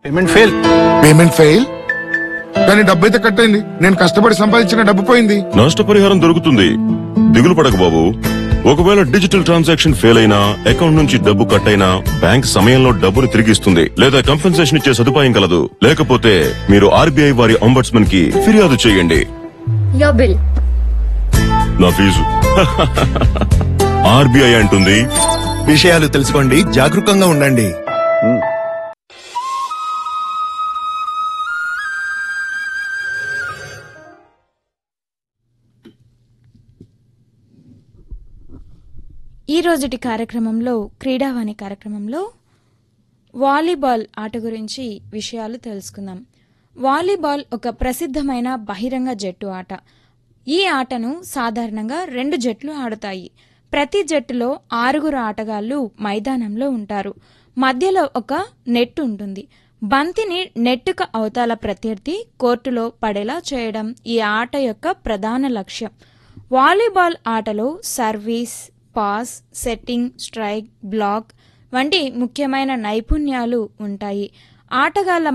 Payment fail payment fail కానీ డబ్బు అయితే కట్ అయింది నేను కష్టపడి సంపాదించిన డబ్బు పోయింది నష్టపరిహారం దొరుకుతుంది దిగులు పడకు బాబు ఒకవేళ డిజిటల్ ట్రాన్సాక్షన్ ఫెయిల్ అయినా అకౌంట్ నుంచి డబ్బు కట్ అయినా బ్యాంక్ సమయంలో డబ్బును తిరిగిస్తుంది లేదా కంపెన్సేషన్ ఇచ్చే సదుపాయం కలదు లేకపోతే మీరు ఆర్బీఐ వారి అంబడ్స్మన్ కి ఫిర్యాదు చేయండి Your bill. నా ఫీజు ఆర్బీఐ అంటుంది విషయాలు తెలుసుకోండి జాగరూకంగా ఉండండి ఈ రోజుటి కార్యక్రమంలో క్రీడావాణి కార్యక్రమంలో వాలీబాల్ ఆట గురించి విషయాలు తెలుసుకుందాం వాలీబాల్ ఒక ప్రసిద్ధమైన బహిరంగ జట్టు ఆట ఈ ఆటను సాధారణంగా రెండు జట్లు ఆడతాయి ప్రతి జట్టులో ఆరుగురు ఆటగాళ్లు మైదానంలో ఉంటారు మధ్యలో ఒక నెట్ ఉంటుంది బంతిని నెట్టుకు అవతల ప్రత్యర్థి కోర్టులో పడేలా చేయడం ఈ ఆట యొక్క ప్రధాన లక్ష్యం వాలీబాల్ ఆటలో service pass setting strike block వంటి ముఖ్యమైన నైపుణ్యాలు ఉంటాయి ఆటగాళ్ల